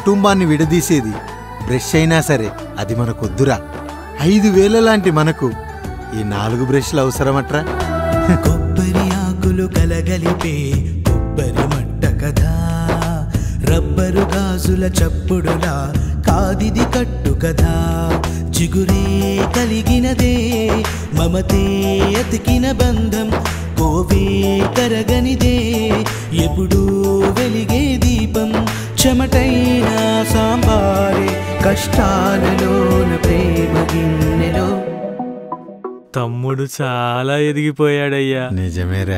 కుటుంబాన్ని విడదీసేది బ్రష్ అయినా సరే అది మనకొద్దురా ఐదు వేల లాంటి మనకు ఈ నాలుగు బ్రష్లు అవసరమట్రా కొబ్బరి ఆకులు కలగలిపే కొబ్బరి మట్ట కదా రబ్బరు గాజుల చప్పుడులా కాదిది కట్టు కదా చిగురే కలిగినదే మమతే అతికిన బంధం కోవే కరగనిదే ఎప్పుడూ వెలిగే దీపం చెమటైన సాంబారే కష్టాలలోన ప్రేమ గిన్నెలో తమ్ముడు చాలా ఎదిగిపోయాడయ్యా నిజమేరా